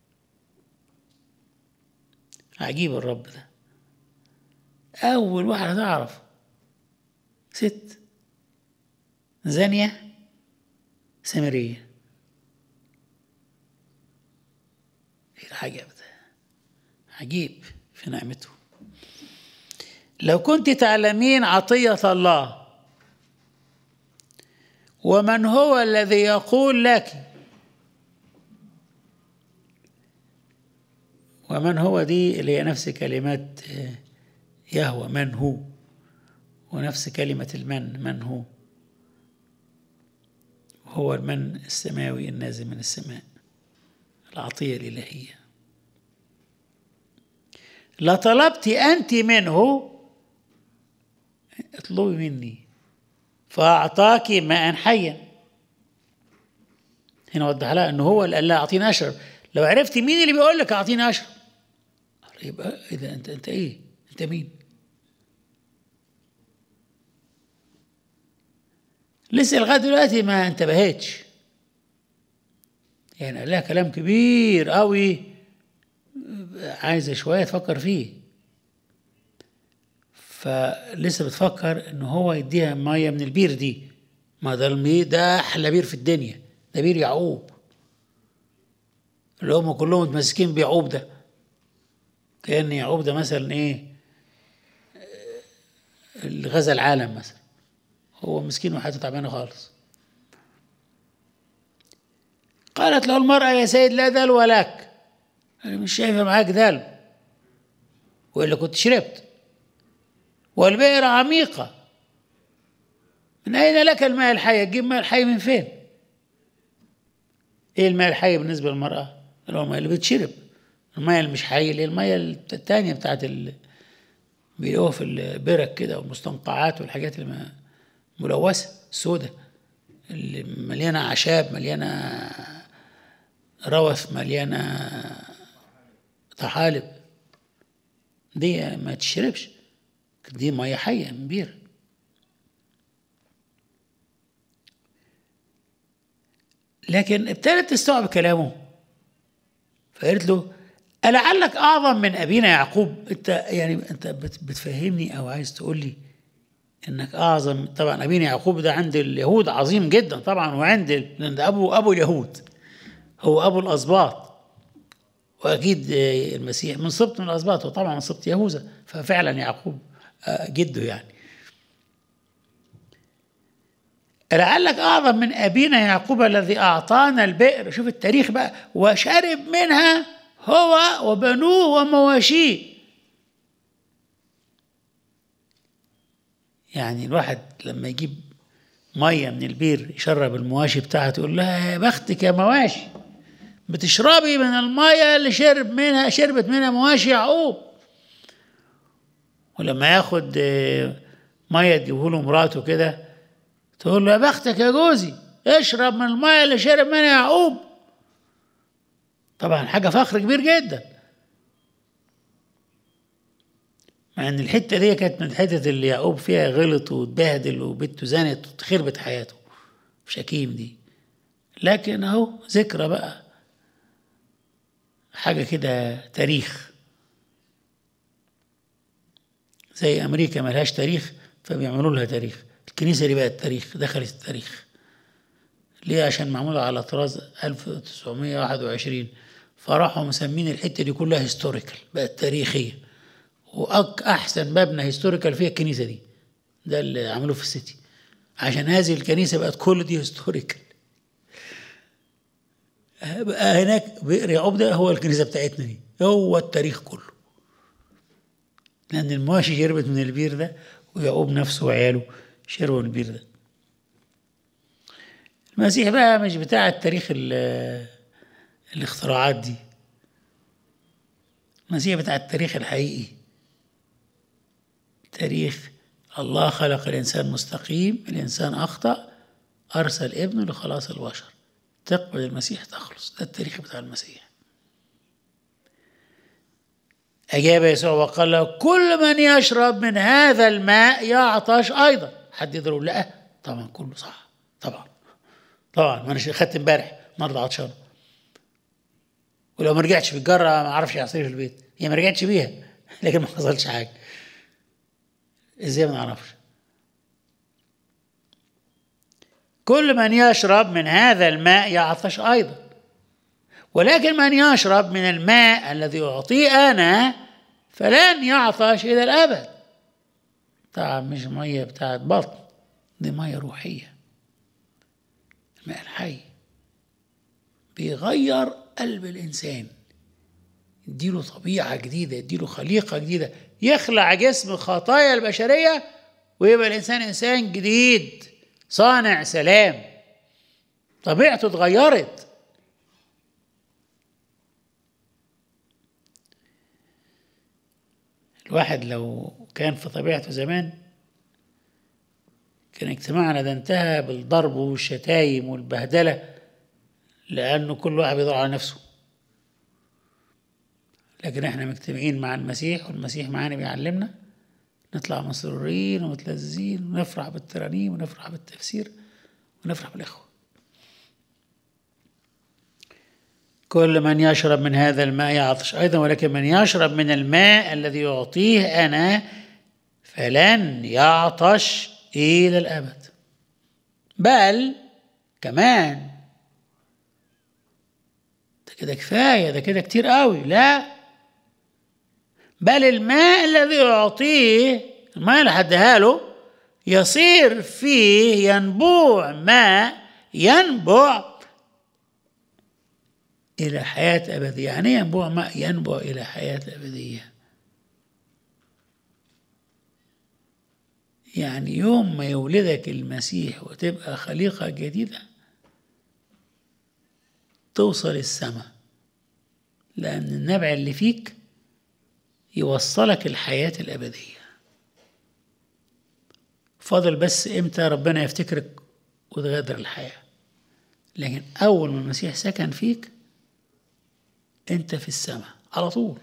عجيب الرب ده أول واحدة تعرف ست زانية سامرية ايه العجب ده عجيب في نعمته لو كنت تعلمين عطية الله ومن هو الذي يقول لك ومن هو دي اللي هي نفس كلمات يهوى من هو ونفس كلمة المن من هو هو المن السماوي النازل من السماء العطية الإلهية لطلبت أنت منه اطلبي مني فأعطاك ماء حيا هنا وضح لها أنه هو اللي قال لها أعطيني أشرب لو عرفتي مين اللي بيقول لك أعطيني أشرب يبقى إذا أنت أنت إيه؟ أنت مين؟ لسه لغاية دلوقتي ما انتبهتش يعني قال لها كلام كبير قوي عايزه شويه تفكر فيه فلسه بتفكر ان هو يديها ميه من البير دي ما ده المي ده احلى بير في الدنيا ده بير يعقوب اللي هم كلهم متمسكين بيعقوب ده كان يعقوب ده مثلا ايه اللي غزا العالم مثلا هو مسكين وحياته تعبانه خالص قالت له المرأة يا سيد لا دلو لك أنا مش شايفة معاك دلو وإلا كنت شربت والبئر عميقة من أين لك الماء الحي تجيب ماء الحي من فين إيه الماء الحي بالنسبة للمرأة اللي هو الماء اللي بتشرب الماء اللي مش حي اللي هي الماء التانية بتاعت ال... بيلاقوها في البرك كده والمستنقعات والحاجات اللي ملوثة السوداء اللي مليانة أعشاب مليانة روث مليانة طحالب دي ما تشربش دي مية حية من بير لكن ابتدت تستوعب كلامه فقالت له ألعلك أعظم من أبينا يعقوب أنت يعني أنت بت- بتفهمني أو عايز تقول لي إنك أعظم طبعا أبينا يعقوب ده عند اليهود عظيم جدا طبعا وعند ال- لأن ده أبو أبو اليهود هو أبو الأسباط وأكيد آه، المسيح من سبط من الأسباط وطبعا من سبط يهوذا ففعلا يعقوب آه، جده يعني لعلك أعظم من أبينا يعقوب الذي أعطانا البئر شوف التاريخ بقى وشرب منها هو وبنوه ومواشيه يعني الواحد لما يجيب مية من البير يشرب المواشي بتاعته يقول لها يا بختك يا مواشي بتشربي من المية اللي شرب منها شربت منها مواشي يعقوب ولما ياخد آه، مية تجيبه له مراته كده تقول له يا بختك يا جوزي اشرب من المية اللي شرب منها يعقوب طبعا حاجة فخر كبير جدا مع ان الحتة دي كانت من الحتت اللي يعقوب فيها غلط واتبهدل وبنته زنت وخربت حياته شكيم دي لكن اهو ذكرى بقى حاجة كده تاريخ زي أمريكا ملهاش تاريخ فبيعملوا لها تاريخ الكنيسة دي بقت تاريخ دخلت التاريخ ليه عشان معمولة على طراز 1921 فراحوا مسمين الحتة دي كلها هيستوريكال بقت تاريخية وأحسن مبنى هيستوريكال فيها الكنيسة دي ده اللي عملوه في السيتي عشان هذه الكنيسة بقت كل دي هيستوريكال بقى هناك بئر يعقوب ده هو الكنيسة بتاعتنا دي هو التاريخ كله لأن المواشي شربت من البير ده ويعقوب نفسه وعياله شربوا من البير ده المسيح بقى مش بتاع التاريخ ال- الاختراعات دي المسيح بتاع التاريخ الحقيقي تاريخ الله خلق الإنسان مستقيم الإنسان أخطأ أرسل ابنه لخلاص البشر تقبل المسيح تخلص ده التاريخ بتاع المسيح أجاب يسوع وقال له كل من يشرب من هذا الماء يعطش أيضا حد يقدر يقول لا طبعا كله صح طبعا طبعا ما انا خدت امبارح النهارده عطشان ولو ما رجعتش بالجره ما اعرفش عصير في البيت هي ما رجعتش بيها لكن ما حصلش حاجه ازاي ما نعرفش كل من يشرب من هذا الماء يعطش ايضا ولكن من يشرب من الماء الذي أعطيه أنا فلن يعطش إلى الأبد طبعا مش مية بتاعت بطن دي مية روحية الماء الحي بيغير قلب الإنسان يديله طبيعة جديدة يديله خليقة جديدة يخلع جسم خطايا البشرية ويبقى الإنسان إنسان جديد صانع سلام طبيعته اتغيرت الواحد لو كان في طبيعته زمان كان اجتماعنا ده انتهى بالضرب والشتايم والبهدلة لأنه كل واحد بيدور على نفسه لكن احنا مجتمعين مع المسيح والمسيح معانا بيعلمنا نطلع مسرورين ومتلذذين ونفرح بالترانيم ونفرح بالتفسير ونفرح بالإخوة كل من يشرب من هذا الماء يعطش أيضا ولكن من يشرب من الماء الذي يعطيه أنا فلن يعطش إلى الأبد بل كمان ده كده كفاية ده كده كتير قوي لا بل الماء الذي يعطيه الماء اللي هديها له يصير فيه ينبوع ماء ينبع إلى حياة أبدية يعني إيه ينبوع ماء ينبع إلى حياة أبدية يعني يوم ما يولدك المسيح وتبقى خليقة جديدة توصل السماء لأن النبع اللي فيك يوصلك الحياة الأبدية فاضل بس إمتى ربنا يفتكرك وتغادر الحياة لكن أول ما المسيح سكن فيك أنت في السماء على طول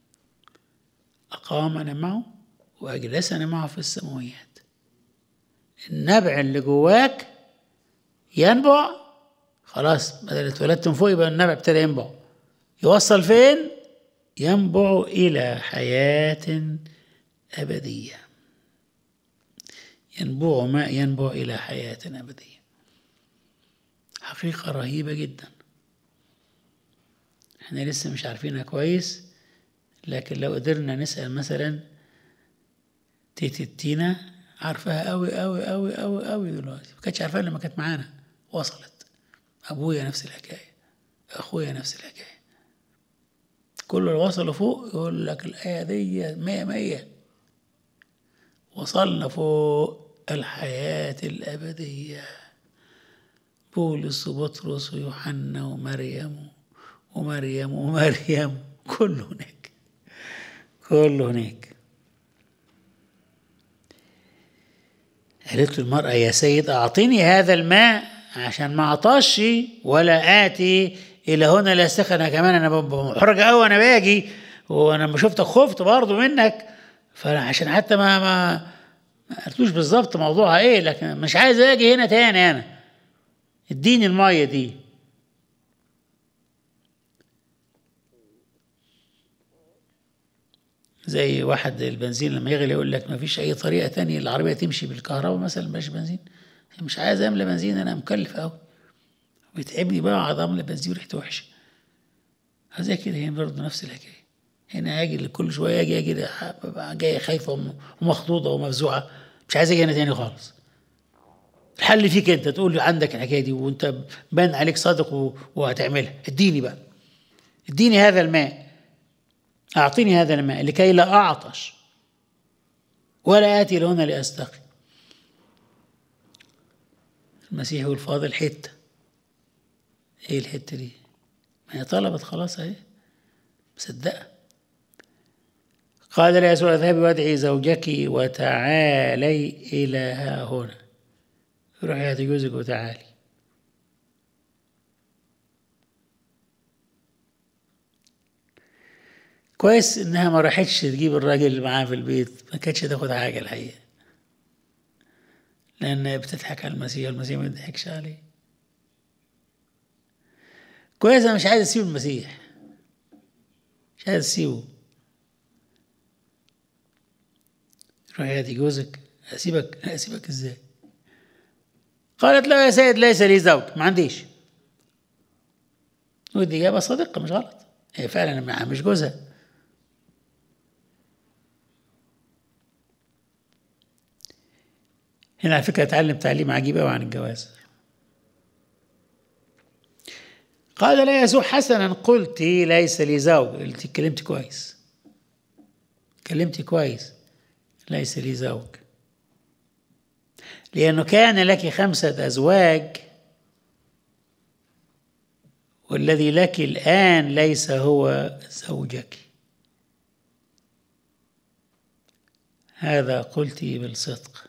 أقامنا معه وأجلسنا معه في السماويات النبع اللي جواك ينبع خلاص بدل اتولدت من فوق يبقى النبع ابتدى ينبع يوصل فين؟ ينبع إلى حياة أبدية ينبوع ماء ينبع إلى حياة أبدية حقيقة رهيبة جدا احنا لسه مش عارفينها كويس لكن لو قدرنا نسأل مثلا تيتي تينا عارفاها قوي قوي قوي قوي قوي دلوقتي ما كانتش عارفاها لما كانت معانا وصلت ابويا نفس الحكايه اخويا نفس الحكايه كل اللي وصلوا فوق يقول لك الايه دي مية مية وصلنا فوق الحياة الأبدية بولس وبطرس ويوحنا ومريم ومريم ومريم كله هناك كله هناك قالت له المرأة يا سيد أعطني هذا الماء عشان ما عطش ولا آتي إلى هنا لا أستخدم كمان أنا ببقى محرجة أوي وأنا باجي وأنا لما شفتك خفت برضه منك فأنا عشان حتى ما ما ما قلتلوش بالظبط موضوعها إيه لكن مش عايز أجي هنا تاني أنا اديني المية دي زي واحد البنزين لما يغلي يقول لك ما فيش اي طريقه تانية العربيه تمشي بالكهرباء مثلا مش بنزين مش عايز املى بنزين انا مكلف قوي بيتعبني بقى اقعد املى بنزين ريحته وحشه زي كده هنا برضه نفس الحكايه هنا اجي كل شويه اجي اجي ببقى جايه خايفه وم- ومخضوضه ومفزوعه مش عايز اجي هنا تاني خالص الحل فيك انت تقول لي عندك الحكايه دي وانت بان عليك صادق و- وهتعملها اديني بقى اديني هذا الماء أعطني هذا الماء لكي لا أعطش ولا آتي لهنا لأستقي المسيح يقول فاضل حتة إيه الحتة دي؟ ما هي طلبت خلاص أهي مصدقة قال لها يسوع اذهبي وادعي زوجك وتعالي إلى ها هنا روحي هاتي جوزك وتعالي كويس انها ما راحتش تجيب الراجل اللي معاها في البيت ما كانتش تاخد حاجه الحقيقه لان بتضحك على المسيح والمسيح ما يضحكش عليه كويس انا مش عايز اسيب المسيح مش عايز اسيبه روحي هاتي جوزك اسيبك اسيبك ازاي قالت له يا سيد ليس لي زوج ما عنديش ودي اجابه صادقه مش غلط هي فعلا معاها مش جوزها هنا على فكرة اتعلم تعليم عجيب قوي عن الجواز قال لا يسوع حسنا قلت ليس لي زوج قلت اتكلمت كويس اتكلمت كويس ليس لي زوج لأنه كان لك خمسة أزواج والذي لك الآن ليس هو زوجك هذا قلت بالصدق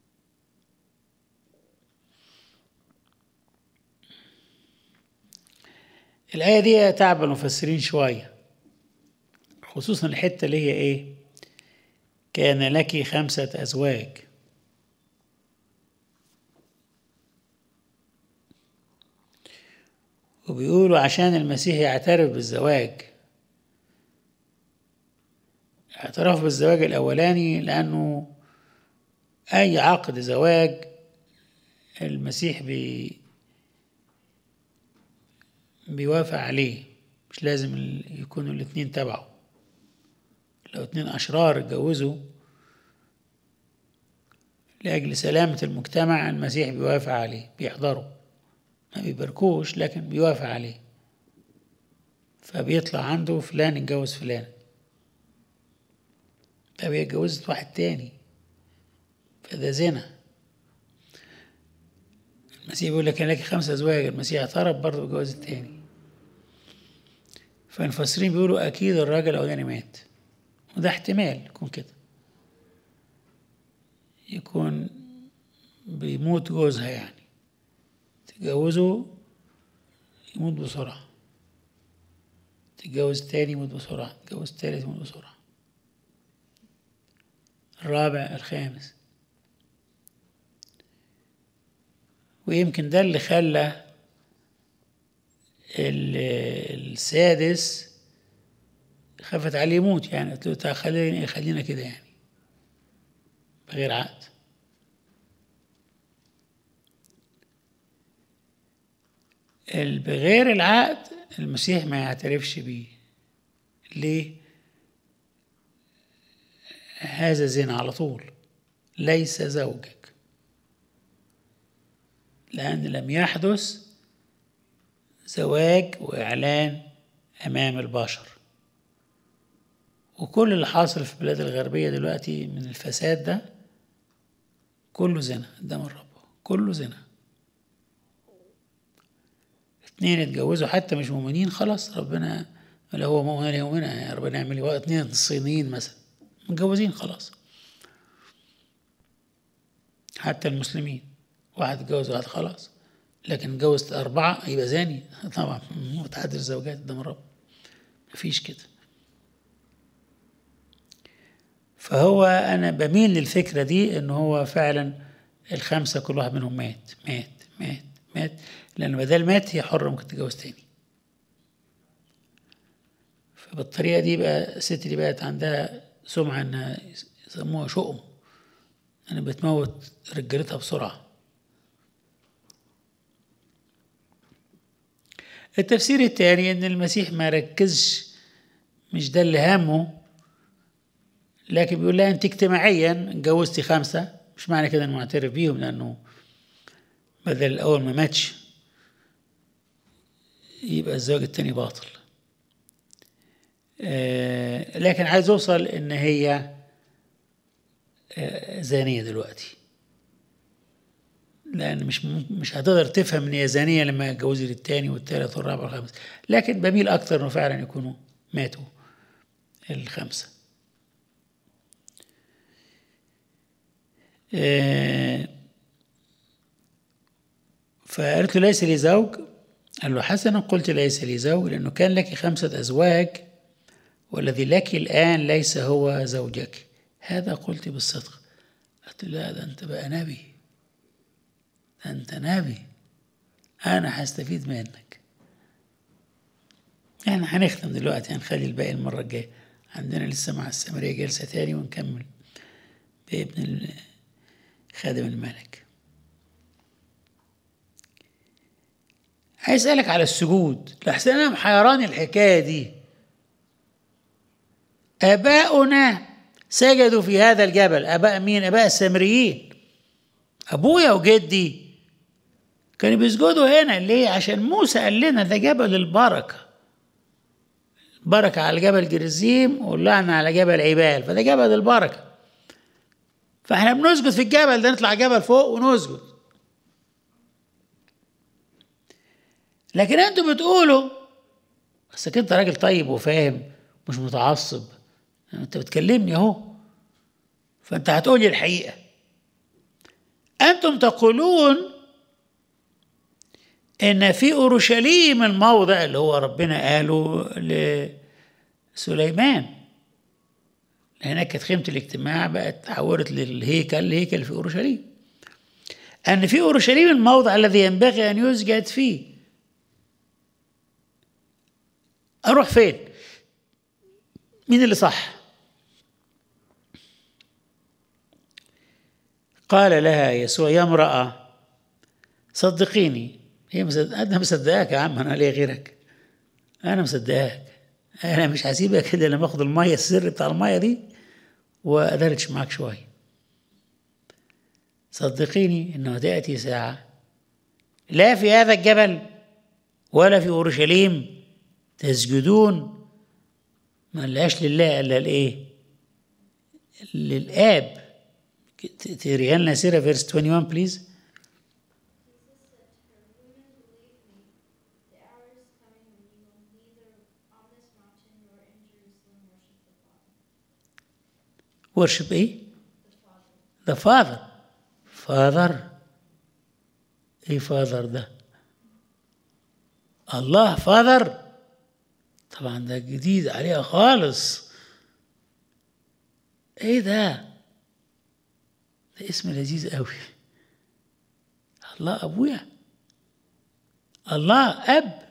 الآية دي تعب المفسرين شوية خصوصا الحتة اللي هي إيه كان لك خمسة أزواج وبيقولوا عشان المسيح يعترف بالزواج اعتراف بالزواج الأولاني لأنه أي عقد زواج المسيح بي بيوافق عليه مش لازم ال- يكونوا الاتنين تبعه لو اتنين أشرار اتجوزوا لأجل سلامة المجتمع المسيح بيوافق عليه بيحضروا ما بيباركوش لكن بيوافق عليه فبيطلع عنده فلان اتجوز فلان فهي اتجوزت واحد تاني فده زنا المسيح بيقول لك كان لك خمسة أزواج المسيح اعترف برضه بالجواز التاني فالمفسرين بيقولوا أكيد الراجل الأولاني مات وده احتمال يكون كده يكون بيموت جوزها يعني تتجوزه يموت بسرعة تتجوز تاني يموت بسرعة تتجوز تالت يموت بسرعة الرابع الخامس ويمكن ده اللي خلى ال- السادس خافت عليه يموت يعني قلت له تعال خلينا خلينا كده يعني بغير عقد ال- بغير العقد المسيح ما يعترفش بيه ليه هذا زنا على طول ليس زوجك لأن لم يحدث زواج وإعلان أمام البشر وكل اللي حاصل في البلاد الغربية دلوقتي من الفساد ده كله زنا قدام الرب كله زنا اتنين اتجوزوا حتى مش مؤمنين خلاص ربنا لا هو مؤمن ولا يؤمن يعني ربنا يعمل ايه اتنين صينيين مثلا متجوزين خلاص حتى المسلمين واحد اتجوز واحد خلاص لكن اتجوز أربعة يبقى زاني طبعا متعدد الزوجات قدام الرب مفيش كده فهو أنا بميل للفكرة دي إن هو فعلا الخمسة كل واحد منهم مات مات مات مات لأن بدل مات هي حرة ممكن تتجوز تاني فبالطريقة دي بقى الست دي بقت عندها سمعة إنها يسموها شؤم أنا بتموت رجالتها بسرعة التفسير الثاني ان المسيح ما ركزش مش ده اللي هامه لكن بيقول لها انت اجتماعيا اتجوزتي خمسه مش معنى كده انه معترف بيهم لانه بدل الاول ما ماتش يبقى الزواج التاني باطل آه لكن عايز اوصل ان هي آه زانيه دلوقتي لان مش مش هتقدر تفهم ان هي زانيه لما اتجوزت التاني والتالت والرابع والخامس لكن بميل اكتر انه فعلا يكونوا ماتوا الخمسه آه، فقالت له ليس لي زوج قال له حسنا قلت ليس لي زوج لانه كان لك خمسه ازواج والذي لك الان ليس هو زوجك هذا قلت بالصدق قلت له لا ده انت بقى نبي ده انت نبي انا هستفيد منك احنا هنختم دلوقتي هنخلي الباقي المرة الجاية عندنا لسه مع السامرية جلسة تاني ونكمل بابن ال- خادم الملك عايز اسألك على السجود لحسن انا محيراني الحكاية دي آباؤنا سجدوا في هذا الجبل آباء مين؟ آباء السامريين أبويا وجدي كانوا بيسجدوا هنا ليه؟ عشان موسى قال لنا ده جبل البركة بركة على جبل جرزيم واللعنة على جبل عبال فده جبل البركة فاحنا بنسجد في الجبل ده نطلع جبل فوق ونسجد لكن انتوا بتقولوا بس انت راجل طيب وفاهم مش متعصب انت بتكلمني اهو فانت هتقولي الحقيقه انتم تقولون ان في اورشليم الموضع اللي هو ربنا قاله لسليمان هناك كانت خيمه الاجتماع بقت تحولت للهيكل الهيكل في اورشليم ان في اورشليم الموضع الذي ينبغي ان يسجد فيه اروح فين مين اللي صح قال لها يسوع يا امرأة صدقيني هي مصدق... أنا مصدقاك يا عم أنا ليه غيرك أنا مصدقاك أنا مش هسيبك كده لما أخد المية السر بتاع المية دي وأدردش معاك شوية صدقيني إنه تأتي ساعة لا في هذا الجبل ولا في أورشليم تسجدون ما لهاش لله إلا الإيه؟ للآب تقريها لنا سيرة فيرس 21 بليز The hour is coming when you will neither on this mountain nor in Jerusalem worship the Father. worship ايه؟ the father father ايه father ده؟ الله فاذر طبعا ده جديد عليها خالص ايه ده ده اسم لذيذ قوي الله ابويا الله اب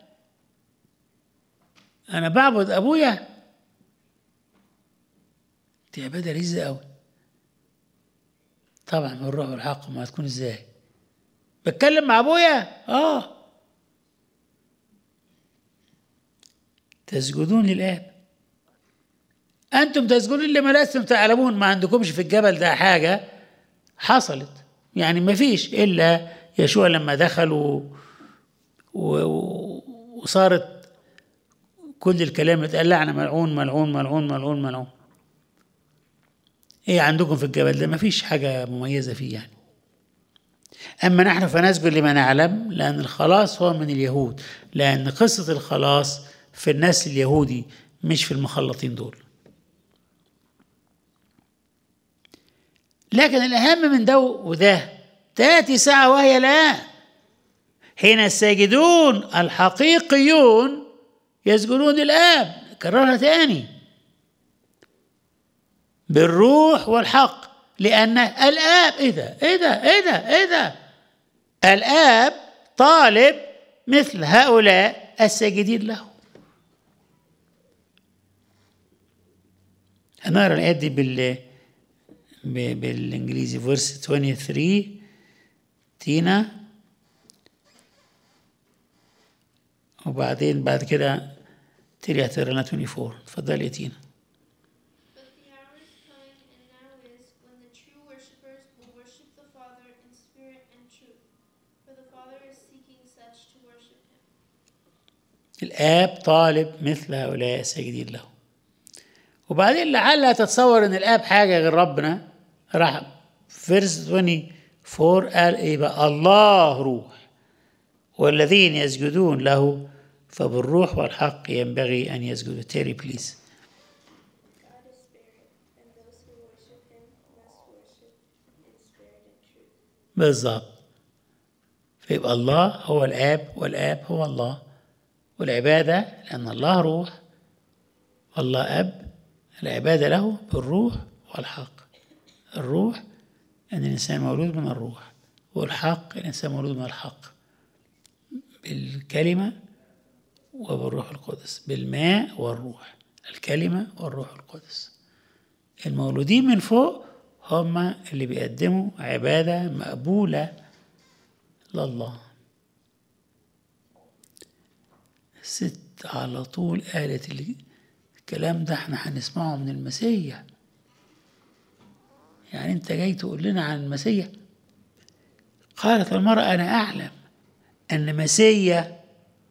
انا بعبد ابويا دي عباده لذيذه قوي طبعا من الروح والحق ما هتكون ازاي بتكلم مع ابويا اه تسجدون للاب انتم تسجدون لما لستم تعلمون ما عندكمش في الجبل ده حاجه حصلت يعني ما فيش الا يشوع لما دخل و... و... وصارت كل الكلام اتقال لعنه ملعون ملعون ملعون ملعون ملعون ايه عندكم في الجبل ده ما فيش حاجه مميزه فيه يعني أما نحن فنسجد لما نعلم لأن الخلاص هو من اليهود لأن قصة الخلاص في النسل اليهودي مش في المخلطين دول لكن الأهم من ده وده تأتي ساعة وهي الآن حين الساجدون الحقيقيون يسجدون للآب كررها تاني بالروح والحق لأن الآب إيه ده إيه ده إيه ده إيه ده الآب طالب مثل هؤلاء الساجدين له هنقرا الآيات دي بال ب- بالإنجليزي فيرس 23 تينا وبعدين بعد كده تيجي هتقرا لنا 24 اتفضلي يا تينا But the hour is coming, and now is, when the true worshippers will worship the Father in spirit and truth. For the Father is seeking such to worship him. الآب طالب مثل هؤلاء الساجدين له وبعدين لعلها تتصور ان الآب حاجة غير ربنا راح فيرس 24 قال ايه بقى الله روح والذين يسجدون له فبالروح والحق ينبغي ان يسجدوا تيري بليز God is spirit, and those who worship him must worship in spirit and truth. بالظبط فيبقى الله هو الآب والآب هو الله والعبادة لأن الله روح والله أب العبادة له بالروح والحق الروح أن الإنسان مولود من الروح والحق الإنسان مولود من الحق بالكلمة وبالروح القدس بالماء والروح الكلمة والروح القدس المولودين من فوق هم اللي بيقدموا عبادة مقبولة لله الست على طول قالت اللي الكلام ده احنا هنسمعه من المسيح يعني انت جاي تقول لنا عن المسيح قالت المرأة أنا أعلم أن مسيا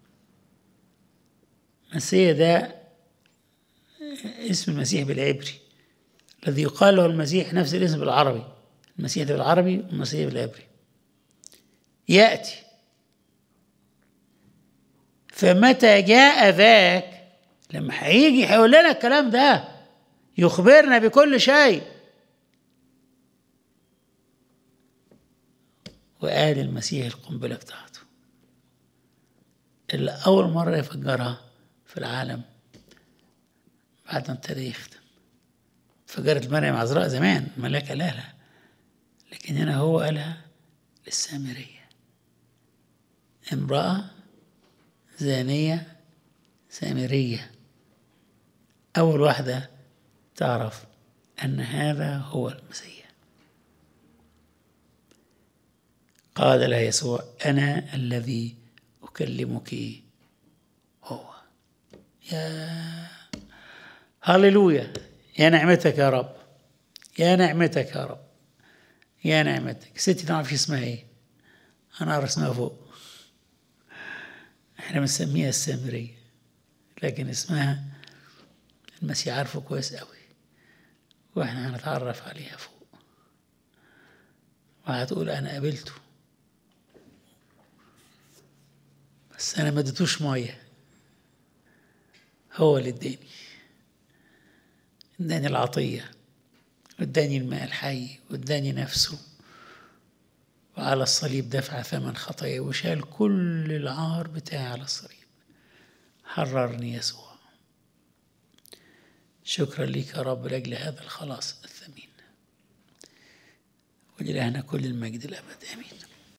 مسيا ده اسم المسيح بالعبري الذي يقال له المسيح نفس الاسم بالعربي المسيح ده بالعربي والمسيح بالعبري يأتي فمتى جاء ذاك لما هيجي هيقول لنا الكلام ده يخبرنا بكل شيء وقال المسيح القنبلة بتاعته اللي أول مرة يفجرها في العالم بعد ما ابتدى يختم فجرت مريم عذراء زمان الملاك قالها لها لكن هنا هو قالها للسامرية امرأة زانية سامرية أول واحدة تعرف أن هذا هو المسيح قال لها يسوع أنا الذي أكلمك هو يا هللويا يا نعمتك يا رب يا نعمتك يا رب يا نعمتك ستي تعرف اسمها ايه انا اعرف اسمها فوق احنا بنسميها السامرية لكن اسمها المسيح عارفه كويس قوي واحنا هنتعرف عليها فوق وهتقول انا قابلته بس انا ما اديتوش ميه هو اللي اداني اداني العطيه واداني الماء الحي واداني نفسه وعلى الصليب دفع ثمن خطايا وشال كل العار بتاعي على الصليب حررني يسوع شكرا لك يا رب لأجل هذا الخلاص الثمين ولإلهنا كل المجد الأبد آمين